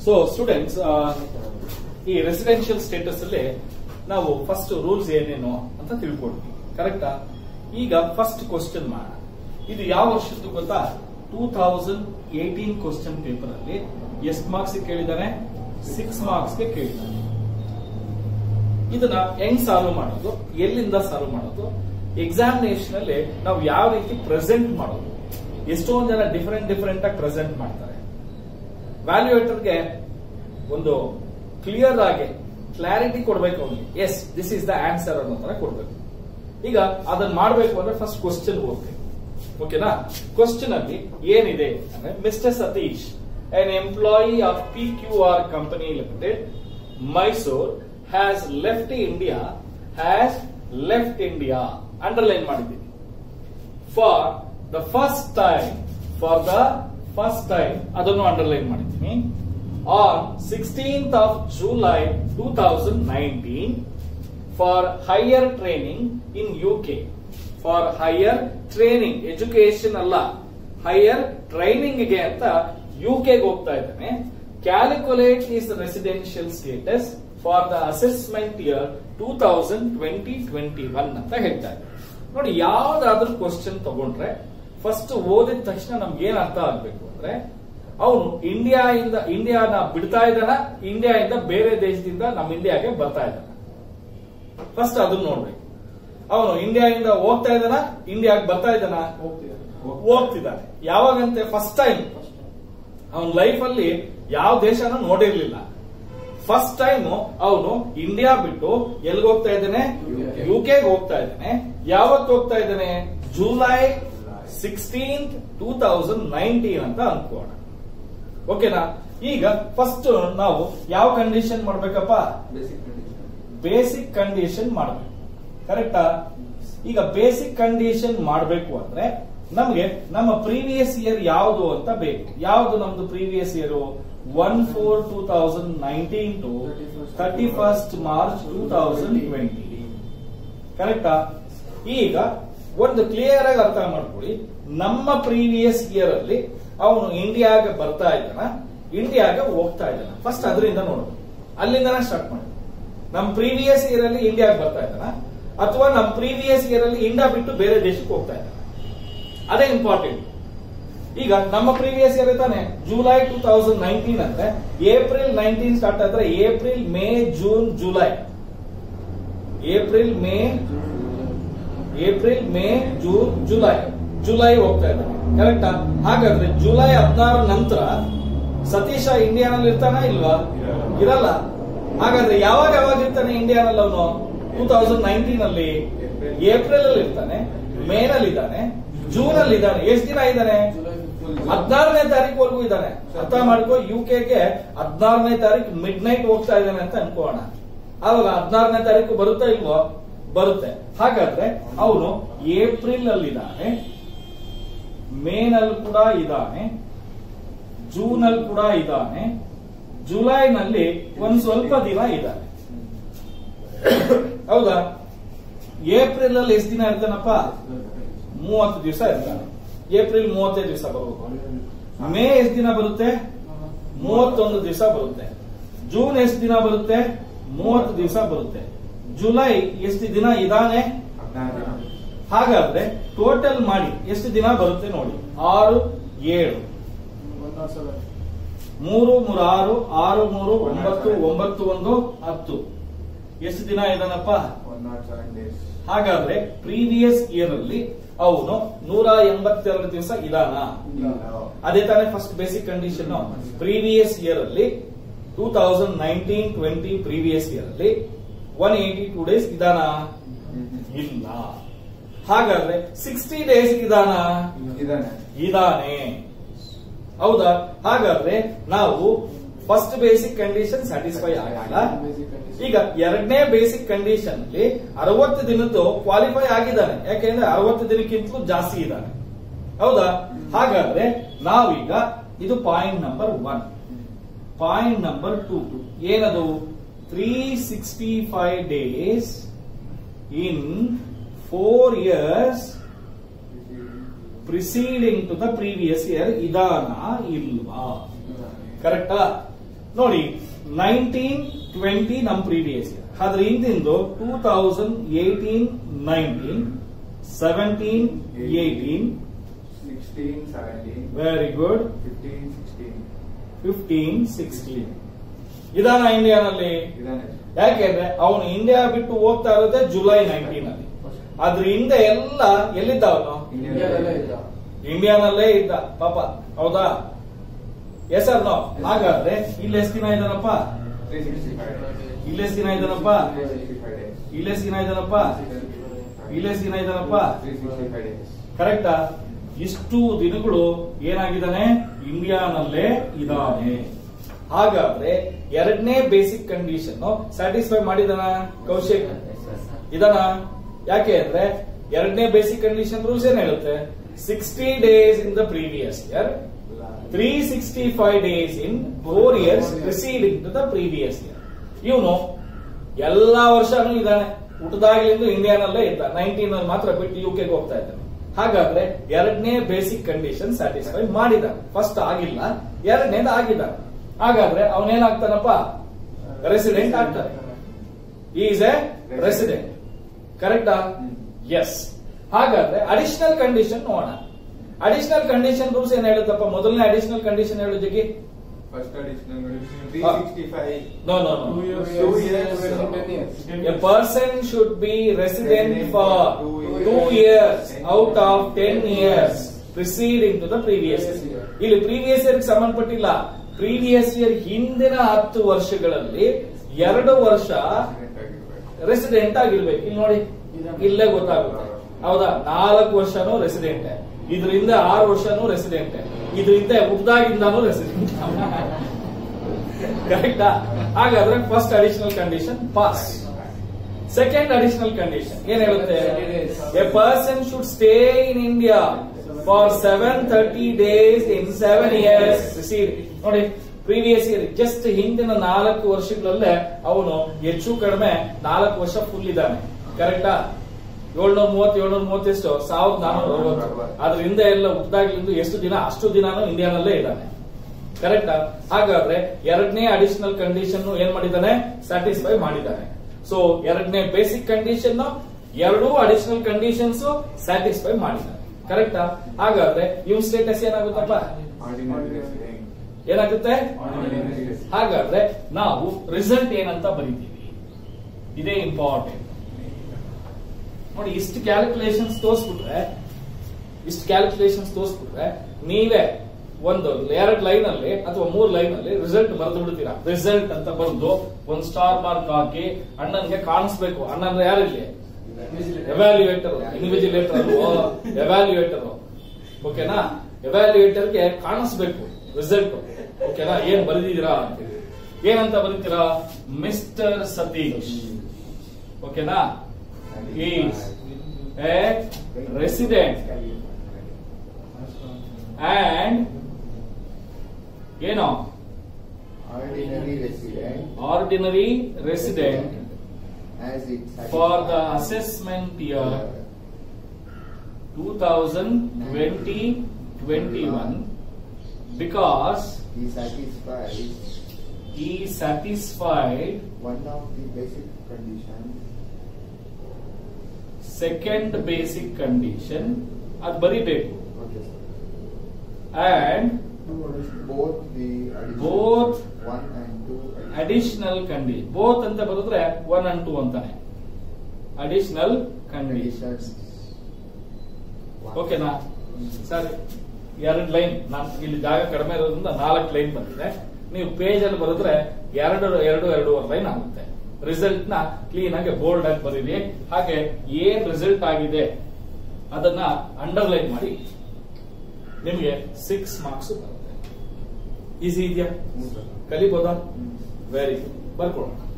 So students ಈ residential status ಅಲ್ಲಿ ನಾವು ಫಸ್ಟ್ ರೂಲ್ಸ್ ಏನೇನು ಅಂತ ತಿಳ್ಕೊಡ್ತೀವಿ ಕರೆಕ್ಟಾ ಈಗ ಫಸ್ಟ್ ಕ್ವಶನ್ ಮಾಡೋಣ ಇದು ಯಾವ ವರ್ಷದ್ದು ಗೊತ್ತಾ two thousand eighteen question paper ಅಲ್ಲಿ ಎಷ್ಟು ಮಾರ್ಕ್ಸ್ ಕೇಳಿದಾನೆ ಸಿಕ್ಸ್ ಮಾರ್ಕ್ಸ್ ಗೆ ಕೇಳಿದಾನೆ ಇದನ್ನ ಹೆಂಗ್ ಸಾಲ್ವ್ ಮಾಡೋದು ಎಲ್ಲಿಂದ ಸಾಲ್ವ್ ಮಾಡೋದು ಎಕ್ಸಾಮಿನೇಷನ್ ಅಲ್ಲಿ ನಾವು ಯಾವ ರೀತಿ ಪ್ರೆಸೆಂಟ್ ಮಾಡೋದು ಎಷ್ಟೊಂದು ಜನ ಡಿಫರೆಂಟ್ ಡಿಫರೆಂಟ್ ಆಗಿ ಪ್ರೆಸೆಂಟ್ ಮಾಡ್ತಾರೆ ವ್ಯಾಲ್ಯೂಯೇಟರ್ಗೆ ಒಂದು ಕ್ಲಿಯರ್ ಆಗಿ ಕ್ಲಾರಿಟಿ ಕೊಡ್ಬೇಕು ಅವನಿಗೆ yes this is the answer ಅನ್ನೋ ತರ ಕೊಡ್ಬೇಕು ಈಗ ಅದನ್ನ ಮಾಡಬೇಕು ಅಂದ್ರೆ ಫಸ್ಟ್ ಕ್ವಶನ್ ಓದ್ಬೇಕು ಓಕೆನಾ ಕ್ವಶನ್ ಅಲ್ಲಿ ಏನಿದೆ ಅಂದ್ರೆ mister Satish an employee of PQR Company Limited, Mysore, has left India, has left India. Underline ಮಾಡಿದ್ದೀನಿ for the first time for the first time ಅದನ್ನು ಅಂಡರ್ಲೈನ್ ಮಾಡಿದ್ದೀನಿ on sixteenth of July two thousand nineteen for higher training in U K for higher training education ಅಲ್ಲ higher training ಗೆ ಅಂತ U ಕೆಗೆ ಹೋಗ್ತಾ ಇದ್ದಾನೆ calculate is residential status for the assessment year two thousand twenty twenty one ಅಂತ ಹೇಳ್ತಾ ಇದ್ದಾರೆ ನೋಡಿ ಯಾವ್ದಾದ್ರೂ ಕ್ವಶನ್ ತಗೊಂಡ್ರೆ ಫಸ್ಟ್ ಓದಿದ ತಕ್ಷಣ ನಮ್ಗೆ ಏನ್ ಅರ್ಥ ಆಗ್ಬೇಕು ಅಂದ್ರೆ ಅವನು ಇಂಡಿಯಾ ಇಂದ ಇಂಡಿಯಾನ ಬಿಡ್ತಾ ಇದ್ದಾನ ಇಂಡಿಯಾ ಇಂದ ಬೇರೆ ದೇಶದಿಂದ ನಮ್ಮ ಇಂಡಿಯಾಗೆ ಬರ್ತಾ ಇದ್ದಾನ ಫಸ್ಟ್ ಅದನ್ನ ನೋಡ್ಬೇಕು ಅವನು ಇಂಡಿಯಾ ಇಂದ ಹೋಗ್ತಾ ಇದ್ದಾನ ಇಂಡಿಯಾಗೆ ಬರ್ತಾ ಇದ್ದಾನ ಹೋಗ್ತಿದ್ದಾನೆ ಯಾವಾಗಂತೆ ಫಸ್ಟ್ ಟೈಮ್ ಅವನ ಲೈಫ್ ಅಲ್ಲಿ ಯಾವ ದೇಶನೂ ನೋಡಿರ್ಲಿಲ್ಲ ಫಸ್ಟ್ ಟೈಮ್ ಅವನು ಇಂಡಿಯಾ ಬಿಟ್ಟು ಎಲ್ಲಿಗೆ ಹೋಗ್ತಾ ಇದ್ದಾನೆ ಯು ಕೆಗೆ ಹೋಗ್ತಾ ಇದ್ದಾನೆ ಯಾವತ್ತು ಹೋಗ್ತಾ ಇದ್ದಾನೆ July sixteenth two thousand nineteen ಅಂತ ಅನ್ಕೋಣ ಓಕೆನಾ ಈಗ ಫಸ್ಟ್ ನಾವು ಯಾವ ಕಂಡೀಷನ್ ಮಾಡ್ಬೇಕಪ್ಪ ಬೇಸಿಕ್ ಕಂಡೀಷನ್ ಮಾಡಬೇಕು ಕರೆಕ್ಟಾ ಈಗ ಬೇಸಿಕ್ ಕಂಡೀಷನ್ ಮಾಡಬೇಕು ಅಂದ್ರೆ ನಮಗೆ ನಮ್ಮ ಪ್ರೀವಿಯಸ್ ಇಯರ್ ಯಾವುದು ಅಂತ ಬೇಕು ಯಾವುದು ನಮ್ದು previous year one four two thousand nineteen to thirty first March two thousand twenty ಕರೆಕ್ಟಾ ಈಗ ಒಂದು ಕ್ಲಿಯರ್ ಆಗಿ ಅರ್ಥ ಮಾಡ್ಕೊಳ್ಳಿ ನಮ್ಮ ಪ್ರೀವಿಯಸ್ ಇಯರ್ ಅಲ್ಲಿ ಅವನು ಇಂಡಿಯಾಗೆ ಬರ್ತಾ ಇದ್ದಾನ ಇಂಡಿಯಾಗೆ ಹೋಗ್ತಾ ಇದ್ದಾನ ಫಸ್ಟ್ ಅದರಿಂದ ನೋಡೋದು ಅಲ್ಲಿಂದನೇ ಸ್ಟಾರ್ಟ್ ಮಾಡಿ ನಮ್ಮ ಪ್ರೀವಿಯಸ್ ಇಯರ್ ಅಲ್ಲಿ ಇಂಡಿಯಾಗೆ ಬರ್ತಾ ಇದ್ದಾನ ಅಥವಾ ನಮ್ಮ ಪ್ರೀವಿಯಸ್ ಇಯರ್ ಅಲ್ಲಿ ಇಂಡಿಯಾ ಬಿಟ್ಟು ಬೇರೆ ದೇಶಕ್ಕೆ ಹೋಗ್ತಾ ಇದ್ದಾನ ಅದೇ ಇಂಪಾರ್ಟೆಂಟ್ ಈಗ ನಮ್ಮ ಪ್ರೀವಿಯಸ್ ಇಯರ್ ತಾನೆ ಜುಲೈ ಟೂ ತೌಸಂಡ್ ನೈನ್ಟೀನ್ ಅಂದ್ರೆ ಏಪ್ರಿಲ್ ನೈನ್ಟೀನ್ ಸ್ಟಾರ್ಟ್ ಆದ್ರೆ April May June July April May April May June July July ಹೋಗ್ತಾ ಇದ್ದಾನೆ ಕರೆಕ್ಟಾ ಹಾಗಾದ್ರೆ ಜುಲೈ ಹದಿನಾರು ನಂತರ ಸತೀಶ ಇಂಡಿಯಾನಲ್ಲಿ ಇರ್ತಾನ ಇಲ್ವಾ ಇರಲ್ಲ ಹಾಗಾದ್ರೆ ಯಾವಾಗ ಯಾವಾಗ ಇರ್ತಾನೆ ಇಂಡಿಯಾನಲ್ಲಿ ಅವನು ಟೂ ತೌಸಂಡ್ ನೈನ್ಟೀನ್ ಅಲ್ಲಿ ಏಪ್ರಿಲ್ ಅಲ್ಲಿ ಇರ್ತಾನೆ ಮೇ ನಲ್ಲಿ ಇದ್ದಾನೆ ಜೂನ್ ಅಲ್ಲಿ ಇದ್ದಾನೆ ಎಷ್ಟು ದಿನ ಇದ್ದಾನೆ ಹದಿನಾರನೇ ತಾರೀಕು ಇದ್ದಾನೆ ಅರ್ಥ ಮಾಡ್ಕೋ ಯು ಕೆಗೆ ಹದಿನಾರನೇ ತಾರೀಕು ಮಿಡ್ ನೈಟ್ ಹೋಗ್ತಾ ಇದ್ದಾನೆ ಅಂತ ಅನ್ಕೋಣ ಆವಾಗ ಹದಿನಾರನೇ ತಾರೀಕು ಬರುತ್ತಾ ಇಲ್ವೋ ಬರುತ್ತೆ ಹಾಗಾದ್ರೆ ಅವನು ಏಪ್ರಿಲ್ ಅಲ್ಲಿ ಇದ್ದಾನೆ ಮೇ ನಲ್ಲಿ ಕೂಡ ಇದ್ದಾನೆ ಜೂನ್ ಅಲ್ಲಿ ಕೂಡ ಇದ್ದಾನೆ ಜುಲೈ ನಲ್ಲಿ ಒಂದ್ ಸ್ವಲ್ಪ ದಿನ ಇದ್ದಾನೆ ಹೌದಾ ಏಪ್ರಿಲ್ ಅಲ್ಲಿ ಎಷ್ಟು ದಿನ ಇರ್ತಾನಪ್ಪ ಮೂವತ್ತು ದಿವಸ ಇರ್ತಾನೆ ಏಪ್ರಿಲ್ ಮೂವತ್ತೈದು ದಿವಸ ಬರುತ್ತೆ ಮೇ ಎಷ್ಟು ದಿನ ಬರುತ್ತೆ ಮೂವತ್ತೊಂದು ದಿವಸ ಬರುತ್ತೆ ಜೂನ್ ಎಷ್ಟು ದಿನ ಬರುತ್ತೆ ಮೂವತ್ತು ದಿವಸ ಬರುತ್ತೆ ಜುಲೈ ಎಷ್ಟು ದಿನ ಇದಾನೆ ಹಾಗಾದ್ರೆ ಟೋಟಲ್ ಮಾಡಿ ಎಷ್ಟು ದಿನ ಬರುತ್ತೆ ನೋಡಿ ಆರು ಏಳು ಮೂರು ಮೂರು ಆರು ಆರು ಮೂರು ಒಂಬತ್ತು ಒಂಬತ್ತು ಒಂದು ಹತ್ತು ಎಷ್ಟು ದಿನ ಇದಾನಪ್ಪ ಹಾಗಾದ್ರೆ ಪ್ರೀವಿಯಸ್ ಇಯರ್ ಅಲ್ಲಿ ಅವನು ನೂರ ಎಂಬತ್ತೆರಡು ದಿವಸ ಇದಾನ ಅದೇ ತಾನೇ first basic condition previous year ಅಲ್ಲಿ two thousand nineteen twenty previous year ಅಲ್ಲಿ ಒನ್ ಏಟಿ ಟೂ ಡೇಸ್ ಇದಾನ ಇಲ್ಲ ಹಾಗಾದ್ರೆ ಸಿಕ್ಸ್ಟಿ ಡೇಸ್ ಇದಾನ ಇದಾನೆ ಹೌದಾ ಹಾಗಾದ್ರೆ ನಾವು ಫಸ್ಟ್ ಬೇಸಿಕ್ ಕಂಡೀಷನ್ ಸ್ಯಾಟಿಸ್ಫೈ ಆಗಲ್ಲ ಈಗ ಎರಡನೇ ಬೇಸಿಕ್ ಕಂಡೀಷನ್ ಅಲ್ಲಿ ಅರವತ್ತು ದಿನದ್ದು ಕ್ವಾಲಿಫೈ ಆಗಿದ್ದಾನೆ ಯಾಕೆಂದ್ರೆ ಅರವತ್ತು ದಿನಕ್ಕಿಂತಲೂ ಜಾಸ್ತಿ ಇದ್ದಾನೆ ಹೌದಾ ಹಾಗಾದ್ರೆ ನಾವೀಗ ಇದು point number one point number two ಏನದು three sixty five days in four years preceding to the previous year ಇದಾನ ಇಲ್ವಾ ಕರೆಕ್ಟಾ ನೋಡಿ ನೈನ್ಟೀನ್ ಟ್ವೆಂಟಿ ನಮ್ ಪ್ರೀವಿಯಸ್ ಇಯರ್ ಅದ್ರ ಹಿಂದಿಂದು two thousand eighteen nineteen seventeen eighteen sixteen seventeen very good fifteen sixteen fifteen sixteen ಇದಾನ ಇಂಡಿಯಾನಲ್ಲಿ ಇದಾನೆ ಯಾಕೆಂದ್ರೆ ಅವನು ಇಂಡಿಯಾ ಬಿಟ್ಟು ಹೋಗ್ತಾ ಇರೋದೇ ಜುಲೈ ನೈನ್ಟೀನ್ ಅಲ್ಲಿ ಅದ್ರ ಹಿಂದೆ ಎಲ್ಲ ಎಲ್ಲಿದ್ದ ಅವನು ಇಂಡಿಯಾದಲ್ಲೇ ಇದ್ದ ಇಂಡಿಯಾನಲ್ಲೇ ಇದ್ದ ಪಾಪ ಹೌದಾ ಎಸ್ ಸರ್ ನೋ ಹಾಗಾದ್ರೆ ಇಲ್ಲಿ ಎಷ್ಟು ದಿನ ಇದ್ದಾನಪ್ಪ ತ್ರೀ ಸಿಕ್ಸ್ಟಿ ಫೈವ್ ಇಲ್ಲಿ ಎಷ್ಟು ದಿನ ಇದ್ದಾನಪ್ಪ ಸಿಕ್ಸ್ಟಿ ಫೈವ್ ಡೇಸ್ ಇಲ್ಲಿ ಎಷ್ಟು ದಿನ ಇದ್ದಾನಪ್ಪ ಇಲ್ಲಿ ಎಷ್ಟು ದಿನ ಇದ್ದಾನಪ್ಪ ತ್ರೀ ಸಿಕ್ಸ್ಟಿ ಫೈವ್ ಡೇಸ್ ಕರೆಕ್ಟಾ ಇಷ್ಟು ದಿನಗಳು ಏನಾಗಿದ್ದಾನೆ ಇಂಡಿಯಾನಲ್ಲೇ ಇದ್ದಾನೆ ಹಾಗಾದ್ರೆ ಎರಡನೇ ಬೇಸಿಕ್ ಕಂಡೀಷನ್ ಸ್ಯಾಟಿಸ್ಫೈ ಮಾಡಿದಾನ ಕೌಶಿಕ್ ಇದಾನ ಯಾಕೆ ಅಂದ್ರೆ ಎರಡನೇ ಬೇಸಿಕ್ ಕಂಡೀಷನ್ ರೂಲ್ಸ್ ಏನ್ ಹೇಳುತ್ತೆ sixty days in the previous year three sixty five days in four years preceding to the previous year ಇವನು ಎಲ್ಲಾ ವರ್ಷನೂ ಇದ್ದಾನೆ ಹುಟ್ಟದಾಗ್ಲಿಂದ ಇಂಡಿಯಾನಲ್ಲೇ ಇದ್ದ ನೈನ್ಟೀನ್ ಅಲ್ಲಿ ಮಾತ್ರ ಬಿಟ್ಟು ಯು ಕೆಗೆ ಹೋಗ್ತಾ ಇದ್ದಾನೆ ಹಾಗಾದ್ರೆ ಎರಡನೇ ಬೇಸಿಕ್ ಕಂಡೀಷನ್ ಸ್ಯಾಟಿಸ್ಫೈ ಮಾಡಿದಾನೆ ಫಸ್ಟ್ ಆಗಿಲ್ಲ ಎರಡನೇದು ಆಗಿದ್ದಾನೆ ಹಾಗಾದ್ರೆ ಅವನೇನಾಗ್ತಾನಪ್ಪ ರೆಸಿಡೆಂಟ್ ಆಗ್ತಾನೆ ಈಸ್ ಎ ರೆಸಿಡೆಂಟ್ ಕರೆಕ್ಟಾ ಎಸ್ ಹಾಗಾದ್ರೆ ಅಡಿಷನಲ್ ಕಂಡೀಷನ್ ನೋಡೋಣ ಅಡಿಷನಲ್ ಕಂಡೀಷನ್ ರೂಲ್ಸ್ ಏನ್ ಹೇಳುತ್ತಪ್ಪ ಮೊದಲನೇ ಅಡಿಷನಲ್ ಕಂಡೀಷನ್ ಹೇಳು ಜಗಿ first additional three Ah. Sixty five No, no, no. Two years. Two years. A person should be resident Resident for for two two years years out of ten years preceding to the previous Previous year. year. ಇಲ್ಲಿ previous year ಸಂಬಂಧಪಟ್ಟಿಲ್ಲ previous year ಹಿಂದಿನ ಹತ್ತು ವರ್ಷಗಳಲ್ಲಿ ಎರಡು ವರ್ಷ resident ಆಗಿರ್ಬೇಕು ಇಲ್ಲಿ ನೋಡಿ ಇಲ್ಲೇ ಗೊತ್ತಾಗುತ್ತೆ ಹೌದಾ ನಾಲ್ಕು ವರ್ಷನೂ ರೆಸಿಡೆಂಟ್ ಇದರಿಂದ ಆರು ವರ್ಷನೂ ರೆಸಿಡೆಂಟ್ ಇದರಿಂದ ಹುಡ್ದಾಗಿಂದಾನು ರೆಸಿಡೆಂಟ್ ಕರೆಕ್ಟಾ ಹಾಗಾದ್ರೆ first additional condition pass second additional condition ಏನ್ ಹೇಳುತ್ತೆ a person should stay in India for seven thirty days in seven years receive ನೋಡಿ ಪ್ರೀವಿಯಸ್ ಇಯರ್ ಜಸ್ಟ್ ಹಿಂದಿನ ನಾಲ್ಕು ವರ್ಷಗಳಲ್ಲೇ ಅವನು ಹೆಚ್ಚು ಕಡಿಮೆ ನಾಲ್ಕು ವರ್ಷ ಫುಲ್ ಇದ್ದಾನೆ ಕರೆಕ್ಟಾ ಏಳ್ನೂರ ಮೂವತ್ತು ಏಳ್ನೂರ ಮೂವತ್ತೆಷ್ಟು ಸಾವಿರದ ನಾನೂರ ಅರವತ್ತು ಅದ್ರ ಹಿಂದೆ ಎಲ್ಲ ಹುಟ್ಟಾಗ್ಲಿಂದ ಎಷ್ಟು ದಿನ ಅಷ್ಟು ದಿನಾನು ಇಂಡಿಯಾನಲ್ಲೇ ಇದ್ದಾನೆ ಕರೆಕ್ಟಾ ಹಾಗಾದ್ರೆ ಎರಡನೇ ಅಡಿಷನಲ್ ಕಂಡೀಷನ್ ಏನ್ ಮಾಡಿದ್ದಾನೆ ಸ್ಯಾಟಿಸ್ಫೈ ಮಾಡಿದ್ದಾನೆ ಸೊ ಎರಡನೇ ಬೇಸಿಕ್ ಕಂಡೀಷನ್ ಎರಡೂ ಅಡಿಷನಲ್ ಕಂಡೀಷನ್ಸ್ ಸ್ಯಾಟಿಸ್ಫೈ ಮಾಡಿದ್ದಾನೆ ಕರೆಕ್ಟಾ ಹಾಗಾದ್ರೆ ಇವ್ ಸ್ಟೇಟಸ್ ಏನಾಗುತ್ತಪ್ಪ ಆರ್ಡಿನರಿ ರೆಸಿಡೆಂಟ್ ಏನಾಗುತ್ತೆ ಆರ್ಡಿನರಿ ರೆಸಿಡೆಂಟ್ ಹಾಗಾದ್ರೆ ನಾವು ರಿಸಲ್ಟ್ ಏನಂತ ಬರಿತೀವಿ ಇದೇ ಇಂಪಾರ್ಟೆಂಟ್ ನೋಡಿ ಇಷ್ಟು ಕ್ಯಾಲ್ಕುಲೇಷನ್ಸ್ ತೋರಿಸ್ಬಿಟ್ರೆ ಇಷ್ಟು ಕ್ಯಾಲ್ಕುಲೇಷನ್ಸ್ ತೋರಿಸ್ಬಿಟ್ರೆ ನೀವೇ ಒಂದು ಎರಡ್ ಲೈನ್ ಅಲ್ಲಿ ಅಥವಾ ಮೂರ್ ಲೈನ್ ಅಲ್ಲಿ ರಿಸಲ್ಟ್ ಬರೆದು ಬಿಡ್ತೀರಾ ರಿಸಲ್ಟ್ ಅಂತ ಬರೆದು ಒಂದ್ ಸ್ಟಾರ್ ಮಾರ್ಕ್ ಹಾಕಿ ಅಣ್ಣನ್ಗೆ ಕಾಣಿಸ್ಬೇಕು ಅಣ್ಣ ಅಂದ್ರೆ ಯಾರಿಲ್ಲಿ ಎವ್ಯಾಲ್ಯೂಯೇಟರ್ ಇನ್ವಿಜಿಲೇಟರ್ ಎವ್ಯಾಲ್ಯೂಯೇಟರ್ ಓಕೆನಾ ಎವ್ಯಾಲ್ಯೂಯೇಟರ್ಗೆ ಕಾಣಿಸ್ಬೇಕು ರಿಸಲ್ಟ್ ಓಕೆನಾ ಏನ್ ಬರೆದಿದ್ದೀರಾ ಅಂತ ಏನಂತ ಬರೀತೀರಾ ಮಿಸ್ಟರ್ ಸತೀಶ್ ಓಕೆನಾ ಈಸ್ ಎ ರೆಸಿಡೆಂಟ್ ಅಂಡ್ ಏನೋ ordinary resident ordinary resident as it for the satisfies assessment year 2020 21 because he satisfies he satisfied one of the basic conditions second basic condition ಅದು ಬರಿಬೇಕು okay sir. and both the addition Both one and two additional condition both ಅಂತ ಬರೆದ್ರೆ one and two ಅಂತಾನೆ additional condition conditions one. ಓಕೆನಾ sir ಎರಡು line ನಾನು ಇಲ್ಲಿ ಜಾಗ ಕಡಿಮೆ ಇರೋದ್ರಿಂದ ನಾಲ್ಕು ಲೈನ್ ಬಂದಿದೆ ನೀವು ಪೇಜ್ ಅಲ್ಲಿ ಬರೆದ್ರೆ ಎರಡು ಎರಡು ಎರಡೂವರೆ ಲೈನ್ ಆಗುತ್ತೆ ರಿಸಲ್ಟ್ ನ ಕ್ಲೀನ್ ಆಗಿ ಬೋಲ್ಡ್ ಆಗಿ ಬರೀರಿ ಹಾಗೆ ಏನ್ ರಿಸಲ್ಟ್ ಆಗಿದೆ ಅದನ್ನ ಅಂಡರ್ಲೈನ್ ಮಾಡಿ ನಿಮಗೆ ಸಿಕ್ಸ್ ಮಾರ್ಕ್ಸ್ ಬರುತ್ತೆ ಈಸಿ ಇದೆಯಾ ಹ್ಮ್ sir. ಕಲಿಬೋದಾ ವೆರಿ ಗುಡ್ ಬರ್ಕೊಳ್ಳೋಣ